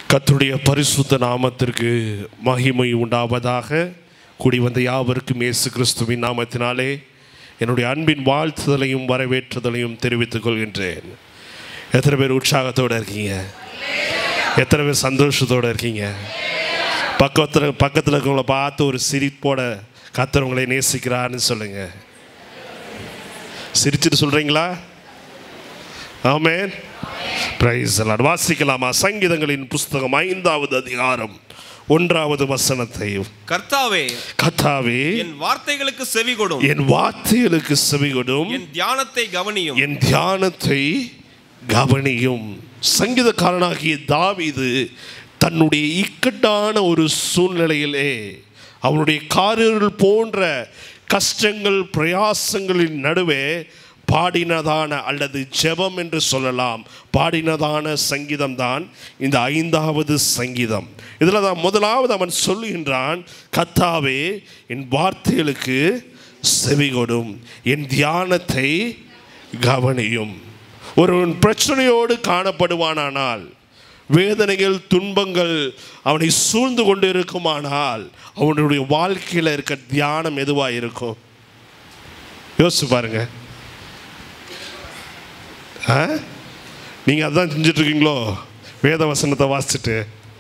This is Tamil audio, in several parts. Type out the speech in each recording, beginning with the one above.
கர்த்தருடைய பரிசுத்த நாமத்திற்கு மகிமை உண்டாவதாக கூடி வந்த யாவருக்கும் இயேசு கிறிஸ்துவின் நாமத்தினாலே என்னுடைய அன்பின் வாழ்த்துதலையும் வரவேற்றுதலையும் தெரிவித்துக் கொள்கின்றேன் எத்தனை பேர் உற்சாகத்தோடு இருக்கீங்க எத்தனை பேர் சந்தோஷத்தோடு இருக்கீங்க பக்கத்தில் பக்கத்தில் இருக்கவங்கள பார்த்து ஒரு சிரிப்போட கர்த்தர் உங்களை நேசிக்கிறான்னு சொல்லுங்க சிரிச்சிட்டு சொல்கிறீங்களா ஆமென் பிரைஸ் எல்லாம் வாசிக்கலாமா சங்கீதங்களின் புஸ்தகம் ஐந்தாவது அதிகாரம் ஒன்றாவது வசனத்தை கர்த்தாவே கத்தாவே என் வார்த்தைகளுக்கு செவி கொடும் என் வார்த்தைகளுக்கு செவிகொடும் என் தியானத்தை கவனியும் என் தியானத்தை கவனியும் சங்கீதக்காரனாகிய தாவீது தன்னுடைய இக்கட்டான ஒரு சூழ்நிலையிலே அவனுடைய காரியர்கள் போன்ற கஷ்டங்கள் பிரயாசங்களின் நடுவே பாடினதான அல்லது ஜெபம் என்று சொல்லலாம் பாடினதான சங்கீதம் தான் இந்த ஐந்தாவது சங்கீதம் இதில் தான் முதலாவது அவன் சொல்லுகின்றான் கத்தாவே என் வார்த்தைகளுக்கு செவிகொடும் என் தியானத்தை கவனியும் ஒருவன் பிரச்சனையோடு காணப்படுவானானால் வேதனைகள் துன்பங்கள் அவனை சூழ்ந்து கொண்டு இருக்குமானால் அவனுடைய வாழ்க்கையில் இருக்க தியானம் எதுவாக இருக்கும் யோசிச்சு பாருங்க ஆ நீங்கள் அதான் செஞ்சுட்டு இருக்கீங்களோ வேத வசனத்தை வாசிச்சுட்டு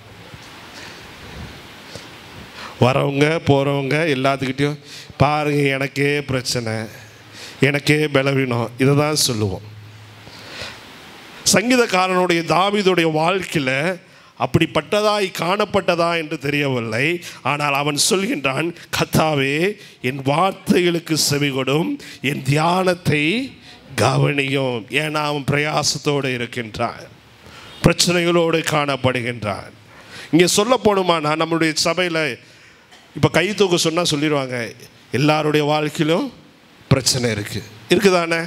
வரவங்க போகிறவங்க எல்லாத்துக்கிட்டேயும் பாருங்க எனக்கே பிரச்சனை எனக்கே பலவீனம் இதை தான் சொல்லுவோம் சங்கீதக்காரனுடைய தாவீதுடைய வாழ்க்கையில் அப்படிப்பட்டதாய் காணப்பட்டதா என்று தெரியவில்லை ஆனால் அவன் சொல்கின்றான் கத்தாவே என் வார்த்தைகளுக்கு செவிகொடும் என் தியானத்தை கவனியும் ஏன்னா அவன் பிரயாசத்தோடு இருக்கின்றான் பிரச்சனைகளோடு காணப்படுகின்றான் இங்கே சொல்ல போகணுமானா நம்மளுடைய சபையில் இப்போ கை தூக்க சொன்னால் சொல்லிடுவாங்க எல்லாருடைய வாழ்க்கையிலும் பிரச்சனை இருக்குது இருக்குதானே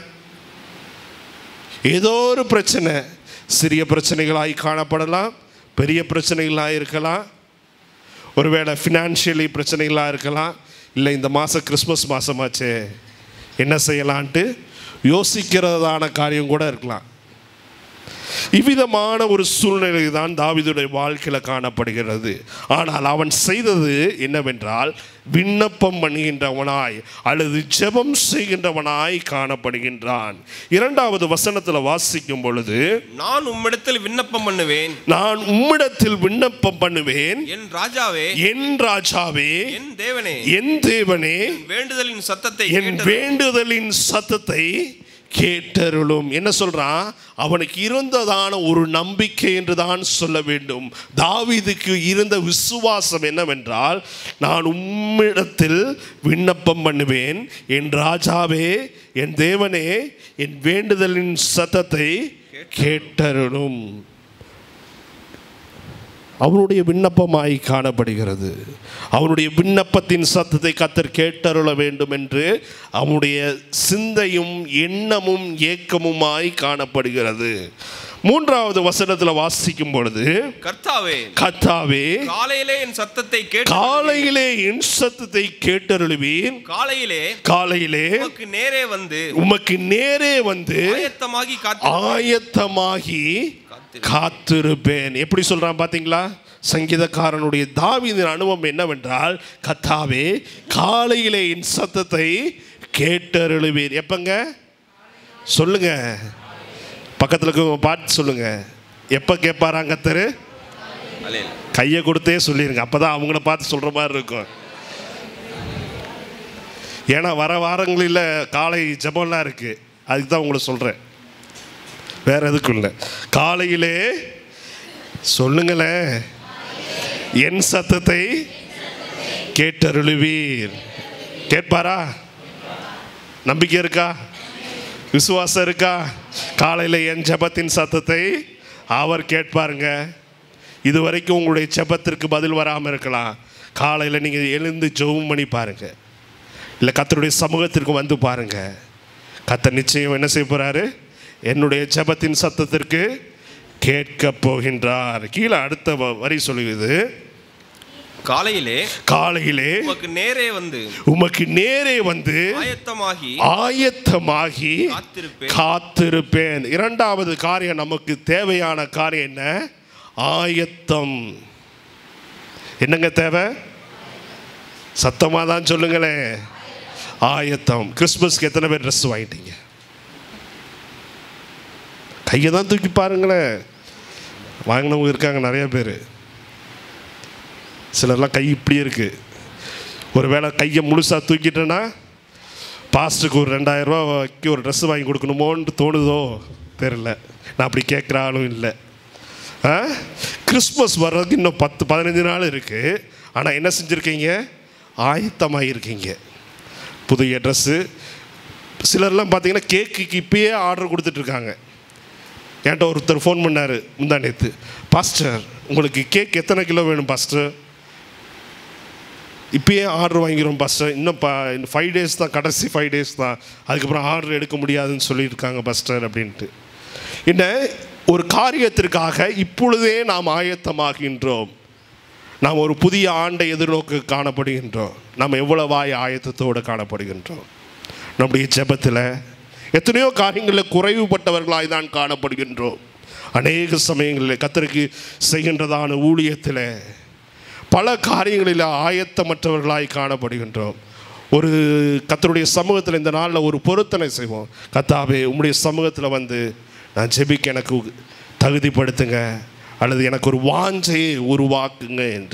ஏதோ ஒரு பிரச்சனை சிறிய பிரச்சனைகளாய் காணப்படலாம் பெரிய பிரச்சனைகளாக இருக்கலாம் ஒருவேளை ஃபினான்ஷியலி பிரச்சனைகளாக இருக்கலாம் இல்லை இந்த மாதம் கிறிஸ்மஸ் மாதமாச்சே என்ன செய்யலான்ட்டு யோசிக்கிறதான காரியம் கூட இருக்கலாம் இவ்விதமான ஒரு சூழ்நிலை தான் தாவிதுடைய வாழ்க்கையில் காணப்படுகிறது ஆனால் அவன் செய்தது என்னவென்றால் விண்ணப்பம் பண்ணுகின்றவனாய் அல்லது ஜெபம் செய்கின்றவனாய் காணப்படுகின்றான் இரண்டாவது வசனத்தில் வாசிக்கும் பொழுது நான் உம்மிடத்தில் விண்ணப்பம் பண்ணுவேன் நான் உம்மிடத்தில் விண்ணப்பம் பண்ணுவேன் என் ராஜாவே என் ராஜாவே என் தேவனே என் தேவனே வேண்டுதலின் சத்தத்தை என் கேட்டருளும். வேண்டுதலின் சத்தத்தை கேட்டருளும் என்ன சொல்றான் அவனுக்கு இருந்ததான ஒரு நம்பிக்கை என்று தான் சொல்ல வேண்டும் தாவீதுக்கு இருந்த விசுவாசம் என்னவென்றால் நான் உம்மிடத்தில் விண்ணப்பம் பண்ணுவேன் என் ராஜாவே என் தேவனே என் வேண்டுதலின் சத்தத்தை கேட்டருளும் அவனுடைய விண்ணப்பமாய் காணப்படுகிறது அவனுடைய விண்ணப்பத்தின் சத்தத்தை கத்தர் கேட்டருள வேண்டும் என்று அவனுடைய சிந்தையும் எண்ணமும் ஏக்கமுமாய் காணப்படுகிறது மூன்றாவது வசனத்தில் வாசிக்கும் பொழுது கர்த்தாவே கத்தாவே காலையிலே என் சத்தத்தை கேட்டு காலையிலே என் சத்தத்தை கேட்டருளுவீன் காலையிலே காலையிலே உமக்கு நேரே வந்து உமக்கு நேரே வந்து ஆயத்தமாகி காத்து ஆயத்தமாகி காத்திருப்பேன் எப்படி சொல்றான் பாத்தீங்களா சங்கீதக்காரனுடைய தாவீதின் அனுபவம் என்னவென்றால் கத்தாவே காலையிலே என் சத்தத்தை கேட்டருளுவீர் எப்பங்க சொல்லுங்க பக்கத்தில் இருக்கவங்க பார்த்து சொல்லுங்க எப்போ கேட்பாராங்க கத்தரு அல்லேலூயா. கையை கொடுத்தே சொல்லிடுங்க அப்பதான் அவங்கள பார்த்து சொல்ற மாதிரி இருக்கும் ஏன்னா வர வாரங்களில் காலை ஜெபம்லாம் இருக்கு அதுக்கு தான் உங்களை சொல்றேன் வேற எதுக்கும் இல்லை காலையிலே சொல்லுங்களேன் என் சத்தத்தை கேட்டருளுவீர் கேட்பாரா நம்பிக்கை இருக்கா விசுவாசம் இருக்கா காலையில் என் ஜெபத்தின் சத்தத்தை அவர் கேட்பாருங்க இது வரைக்கும் உங்களுடைய ஜெபத்திற்கு பதில் வராமல் இருக்கலாம் காலையில் நீங்கள் எழுந்து ஜெபம் பண்ணி பாருங்க இல்லை கத்தருடைய சமூகத்திற்கு வந்து பாருங்க கத்தர் நிச்சயம் என்ன செய்ய போறாரு என்னுடைய ஜெபத்தின் சத்தத்திற்கு கேட்க போகின்றார் கீழே அடுத்த வ- வரி சொல்லுகிறது காலையிலே காலையிலே உமக்கு நேரே வந்து உமக்கு நேரே வந்து ஆயத்தமாகி ஆயத்தமாகி காத்திருப்பேன் காத்திருப்பேன் இரண்டாவது காரியம் நமக்கு தேவையான காரியம் என்ன ஆயத்தம் என்னங்க தேவை சத்தமாக தான் சொல்லுங்களேன் ஆயத்தம் கிறிஸ்மஸ்க்கு எத்தனை பேர் ட்ரெஸ் வாங்கிட்டீங்க கையை தான் தூக்கி பாருங்களேன் வாங்கினவங்க இருக்காங்க நிறைய பேர் சிலர்லாம் கை இப்படி இருக்கு ஒருவேளை கையை முழுசாக தூக்கிட்டேன்னா பாஸ்ட்டுக்கு ஒரு ரெண்டாயிரம் ரூபாய்க்கு ஒரு ட்ரெஸ் வாங்கி கொடுக்கணுமோன்னு தோணுதோ தெரில நான் அப்படி கேட்குற ஆளும் இல்லை ஆ கிறிஸ்மஸ் வர்றதுக்கு இன்னும் பத்து பதினஞ்சு நாள் இருக்குது ஆனால் என்ன செஞ்சுருக்கீங்க ஆயத்தமாக இருக்கீங்க புதிய ட்ரெஸ்ஸு சிலர்லாம் பார்த்தீங்கன்னா கேக்குக்கு இப்பயே ஆர்டர் கொடுத்துட்ருக்காங்க என்கிட்ட ஒருத்தர் ஃபோன் பண்ணார் முந்தா நேற்று பாஸ்டர் உங்களுக்கு கேக் எத்தனை கிலோ வேணும் பாஸ்டர் இப்பயே ஆர்டர் வாங்கிக்கிறோம் பாஸ்டர் இன்னும் பா ஃபைவ் டேஸ் தான் கடைசி ஃபைவ் டேஸ் தான் அதுக்கப்புறம் ஆர்டர் எடுக்க முடியாதுன்னு சொல்லியிருக்காங்க பாஸ்டர் அப்படின்ட்டு என்ன ஒரு காரியத்திற்காக இப்பொழுதே நாம் ஆயத்தமாகின்றோம் நாம் ஒரு புதிய ஆண்டை எதிர்நோக்கு காணப்படுகின்றோம் நாம் எவ்வளவாய் ஆயத்தத்தோடு காணப்படுகின்றோம் நம்முடைய ஜெபத்தில் எத்தனையோ காரியங்களில் குறைவுபட்டவர்களாய் தான் காணப்படுகின்றோம் அநேக சமயங்களில் கத்தருக்கு செய்கின்றதான ஊழியத்தில் பல காரியங்களில் ஆயத்தமற்றவர்களாய் காணப்படுகின்றோம் ஒரு கத்தருடைய சமூகத்தில் இந்த நாளில் ஒரு பொருத்தனை செய்வோம் கத்தாவே உம்முடைய சமூகத்தில் வந்து நான் ஜெபிக்க எனக்கு தகுதிப்படுத்துங்க அல்லது எனக்கு ஒரு வாஞ்சையை உருவாக்குங்க என்று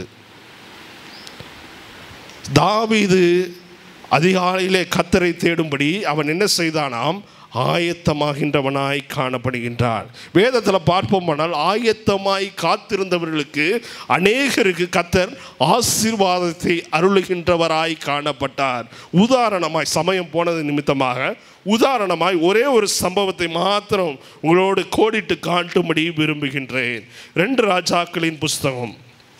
தாவீது அதிகாலையிலே கத்தரை தேடும்படி அவன் என்ன செய்தானாம் ஆயத்தமாகின்றவனாய் காணப்படுகின்றான் வேதத்தில் பார்ப்போமானால் ஆயத்தமாய் காத்திருந்தவர்களுக்கு அநேகருக்கு கத்தர் ஆசீர்வாதத்தை அருளுகின்றவராய் காணப்பட்டார் உதாரணமாய் சமயம் போனது நிமித்தமாக உதாரணமாய் ஒரே ஒரு சம்பவத்தை மாத்திரம் உங்களோடு கோடிட்டு காட்டும்படி விரும்புகின்றேன் ரெண்டு ராஜாக்களின் புஸ்தகம்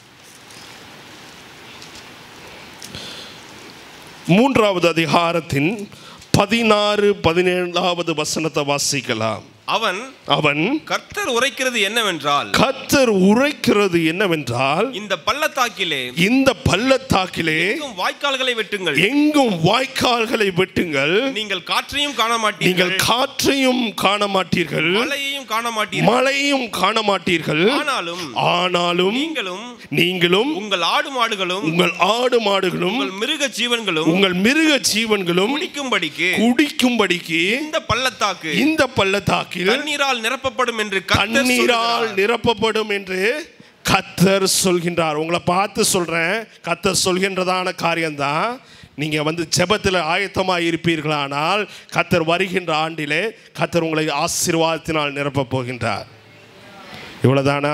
மூன்றாவது அதிகாரத்தின் பதினாறு பதினேழாவது வசனத்தை வாசிக்கலாம் அவன் அவன் கர்த்தர் உரைக்கிறது என்னவென்றால் கத்தர் உரைக்கிறது என்னவென்றால் இந்த பள்ளத்தாக்கிலே இந்த பள்ளத்தாக்கிலே எங்கும் வாய்க்கால்களை வெட்டுங்கள் எங்கும் வாய்க்கால்களை வெட்டுங்கள் நீங்கள் காற்றையும் காண நீங்கள் மாட்டீர்கள் காற்றையும் காண மாட்டீர்கள் மழையையும் காண மாட்டீர்கள் மழையும் காண மாட்டீர்கள் ஆனாலும் ஆனாலும் நீங்களும் நீங்களும் உங்கள் ஆடு மாடுகளும் உங்கள் ஆடு மாடுகளும் உங்கள் மிருக ஜீவன்களும் உங்கள் மிருக ஜீவன்களும் குடிக்கும்படிக்கு குடிக்கும்படிக்கு இந்த பள்ளத்தாக்கு இந்த பள்ளத்தாக்கில் தண்ணீரால் நிரப்பப்படும் என்று கர்த்தர் தண்ணீரால் சொல்லுகிறார். நிரப்பப்படும் என்று கத்தர் சொல்கின்றார் உங்களை பார்த்து சொல்றேன் கத்தர் சொல்கின்றதான காரியம்தான் நீங்க வந்து ஜெபத்தில் ஆயத்தமாக இருப்பீர்களானால் கத்தர் வருகின்ற ஆண்டிலே கத்தர் உங்களை ஆசீர்வாதத்தினால் நிரப்பப் போகின்றார் இவ்வளவுதானா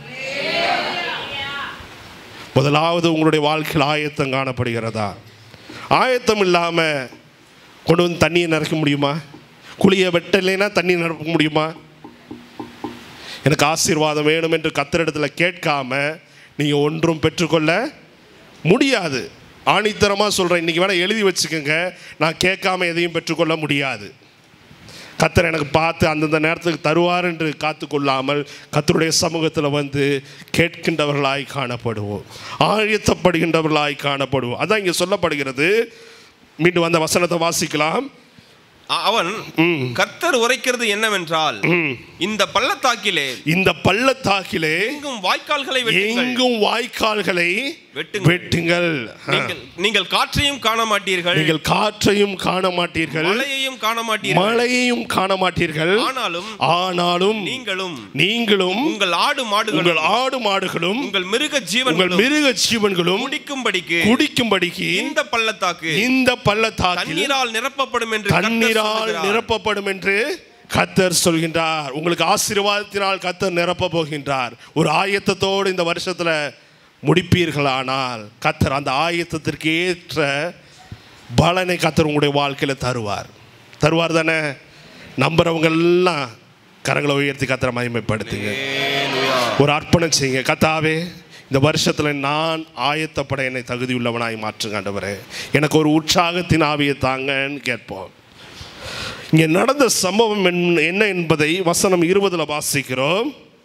முதலாவது உங்களுடைய வாழ்க்கையில் ஆயத்தம் காணப்படுகிறதா ஆயத்தம் இல்லாமல் கொண்டு வந்து தண்ணியை நிறக்க முடியுமா குழியை வெட்டலைன்னா தண்ணி நிரப்ப முடியுமா எனக்கு ஆசீர்வாதம் வேணும் என்று கத்தரிடத்தில் கேட்காம நீங்கள் ஒன்றும் பெற்றுக்கொள்ள முடியாது ஆணித்தரமாக சொல்கிறேன் இன்றைக்கி வேணால் எழுதி வச்சுக்கோங்க நான் கேட்காம எதையும் பெற்றுக்கொள்ள முடியாது கத்தர் எனக்கு பார்த்து அந்தந்த நேரத்துக்கு தருவார் என்று காத்து கொள்ளாமல் கத்தருடைய சமூகத்தில் வந்து கேட்கின்றவர்களாய் காணப்படுவோம் ஆயத்தப்படுகின்றவர்களாய் காணப்படுவோம் அதான் இங்கே சொல்லப்படுகிறது மீண்டும் அந்த வசனத்தை வாசிக்கலாம் அ- அவன் கர்த்தர் உரைக்கிறது என்னவென்றால் இந்த பள்ளத்தாக்கிலே இந்த பள்ளத்தாக்கிலே எங்கும் வாய்க்கால்களை வெட்டுங்கள் எங்கும் வாய்க்கால்களை வெட்டுங்கள். வெட்டுங்கள் நீங்கள் நீங்கள் காற்றையும் காண மாட்டீர்கள் நீங்கள் காற்றையும் காண மாட்டீர்கள் மழையையும் காண மாட்டீர்கள் மழையும் காண மாட்டீர்கள் ஆனாலும் ஆனாலும் நீங்களும் நீங்களும் உங்கள் ஆடு மாடுகளும் உங்கள் ஆடு மாடுகளும் உங்கள் மிருக உங்கள் ஜீவன்களும் மிருக ஜீவன்களும் குடிக்கும்படிக்கு குடிக்கும்படிக்கு இந்த பள்ளத்தாக்கு இந்த பள்ளத்தாக்கில் தண்ணீரால் நிரப்பப்படும் என்று கர்த்தர் தண்ணீரால் சொல்லுகிறார். நிரப்பப்படும் என்று கத்தர் சொல்கின்றார் உங்களுக்கு ஆசீர்வாதத்தினால் கத்தர் நிரப்ப போகின்றார் ஒரு ஆயத்தத்தோடு இந்த வருஷத்துல முடிப்பீர்களானால் கத்தர் அந்த ஆயத்தத்திற்கு ஏற்ற பலனை கத்தர் உங்களுடைய வாழ்க்கையில தருவார் தருவார் தானே நம்புறவங்க எல்லாம் கரங்களை உயர்த்தி கத்தரை மகிமைப்படுத்துங்க ஹalleluya. ஒரு அர்ப்பணம் செய்யுங்க கத்தாவே இந்த வருஷத்தில் நான் ஆயத்தப்பட என்னை தகுதியுள்ளவனாய் மாற்றுங்க ஆண்டவரே எனக்கு ஒரு உற்சாகத்தின் ஆவியை தாங்கன்னு கேட்போம் இங்கே நடந்த சம்பவம் என்ன- என்ன என்பதை வசனம் இருபதில் வாசிக்கிறோம்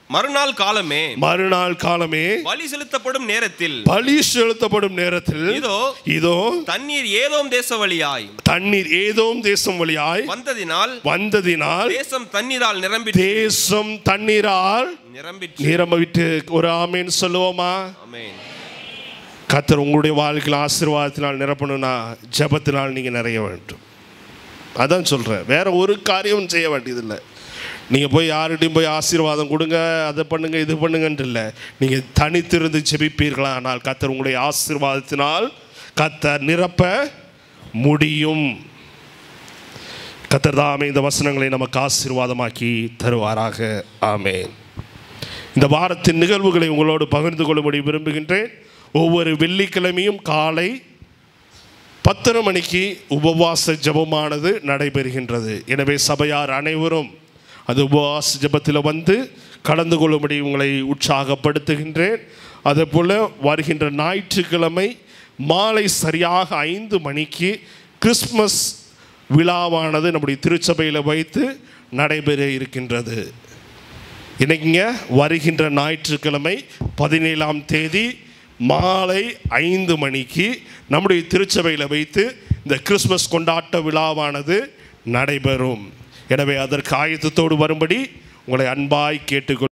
மறுநாள் காலமே மறுநாள் காலமே பலி செலுத்தப்படும் நேரத்தில் பலி செலுத்தப்படும் நேரத்தில் இதோ இதோ தண்ணீர் ஏதோம் தேச வழியாய் தண்ணீர் ஏதோம் தேசம் வழியாய் வந்ததினால் வந்ததினால் தேசம் தண்ணீரால் நிரம்பி தேசம் தண்ணீரால் நிரம்பிற்று நிரம்ப விட்டு ஒரு ஆமேன் சொல்லுவோமா ஆமென் கத்தர் உங்களுடைய வாழ்க்கையில் ஆசீர்வாதத்தினால் நிரப்பணும்னா ஜெபத்தினால் நீங்கள் நிறைய வேண்டும் அதான் சொல்கிறேன் வேற ஒரு காரியமும் செய்ய வேண்டியதில்லை நீங்கள் போய் யார்கிட்டையும் போய் ஆசீர்வாதம் கொடுங்க அதை பண்ணுங்க இது பண்ணுங்கன்ட்டு இல்லை நீங்கள் தனித்திருந்து ஜெபிப்பீர்களா ஆனால் கத்தர் உங்களுடைய ஆசீர்வாதத்தினால் கத்தர் நிரப்ப முடியும் கத்தர் தாமே இந்த வசனங்களை நமக்கு ஆசீர்வாதமாக்கி தருவாராக ஆமென் இந்த வாரத்தின் நிகழ்வுகளை உங்களோடு பகிர்ந்து கொள்ளும்படி விரும்புகின்றேன் ஒவ்வொரு வெள்ளிக்கிழமையும் காலை பத்தரை மணிக்கு உபவாச ஜெபமானது நடைபெறுகின்றது எனவே சபையார் அனைவரும் அது உபவாச ஜெபத்தில் வந்து கலந்து கொள்ளும்படி உங்களை உற்சாகப்படுத்துகின்றேன் அதேபோல் வருகின்ற ஞாயிற்றுக்கிழமை மாலை சரியாக ஐந்து மணிக்கு கிறிஸ்மஸ் விழாவானது நம்முடைய திருச்சபையில் வைத்து நடைபெற இருக்கின்றது இன்னைக்குங்க வருகின்ற ஞாயிற்றுக்கிழமை பதினேழாம் தேதி மாலை ஐந்து மணிக்கு நம்முடைய திருச்சபையில் வைத்து இந்த கிறிஸ்மஸ் கொண்டாட்ட விழாவானது நடைபெறும் எனவே அதற்கு ஆயத்தத்தோடு வரும்படி உங்களை அன்பாய் கேட்டுக்கொள்